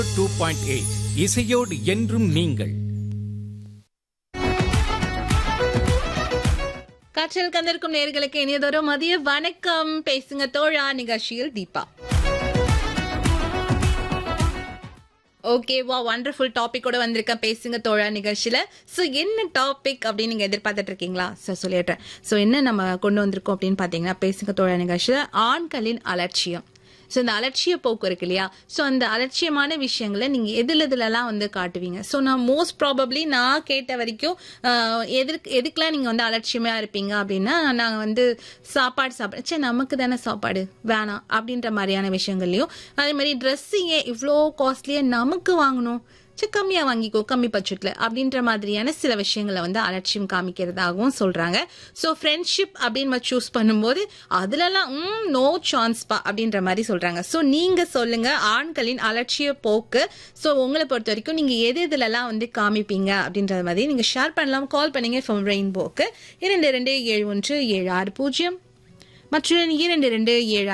two point eight இசையோடு என்றும் நீங்கள் காற்றில் கந்திருக்கும் நேர்களுக்கு இனியதொரு மதிய வணக்கம் பேசுங்க தோழா நிகழ்ச்சியில் தீபா ஓகேவா வண்டர்ஃபுல் டாபிக்கோட வந்திருக்கேன் பேசுங்க தோழா நிகழ்ச்சியில ஸோ என்ன டாபிக் அப்படின்னு நீங்க எதிர்பார்த்துட்டு இருக்கீங்களா ஸோ சொல்லிடுறேன் ஸோ என்ன நம்ம கொண்டு வந்திருக்கோம் அப்படின்னு பார்த்தீங்கன்னா பேசுங்க தோழா நிகழ்ச்சியில ஆண்களின் அலட்சியம் ஸோ இந்த அலட்சிய போக்கு இருக்கு இல்லையா ஸோ அந்த அலட்சியமான விஷயங்களை நீங்கள் எதுல எதுலலாம் வந்து காட்டுவீங்க ஸோ நான் மோஸ்ட் ப்ராபப்ளி நான் கேட்ட வரைக்கும் ஆஹ், எதுக்கு எதுக்கெல்லாம் நீங்கள் வந்து அலட்சியமாக இருப்பீங்க அப்படின்னா நாங்கள் வந்து சாப்பாடு சாப்பிட சே நமக்கு தானே சாப்பாடு வேணாம் அப்படின்ற மாதிரியான விஷயங்கள்லையும் அதே மாதிரி ட்ரெஸ்ஸிங்கே இவ்வளோ காஸ்ட்லியாக நமக்கு வாங்கணும் சரி கம்மியாக வாங்கிக்கோ கம்மி பட்ஜெட்டில் அப்படின்ற மாதிரியான சில விஷயங்களை வந்து அலட்சியம் காமிக்கிறதாகவும் சொல்கிறாங்க ஸோ ஃப்ரெண்ட்ஷிப் அப்படின்னு நம்ம சூஸ் பண்ணும்போது அதுலலாம் ம் நோ சான்ஸ்பா அப்படின்ற மாதிரி சொல்கிறாங்க ஸோ நீங்கள் சொல்லுங்கள் ஆண்களின் அலட்சிய போக்கு ஸோ உங்களை பொறுத்த வரைக்கும் நீங்கள் எது இதுலலாம் வந்து காமிப்பீங்க அப்படின்ற மாதிரி நீங்கள் ஷேர் பண்ணலாம் கால் பண்ணுங்க ஃப்ரம் ரெயின்போக்கு இரண்டு இரண்டு ஏழு ஒன்று ஏழு ஆறு பூஜ்ஜியம் மற்றும் இரண்டு இரண்டு ஏழு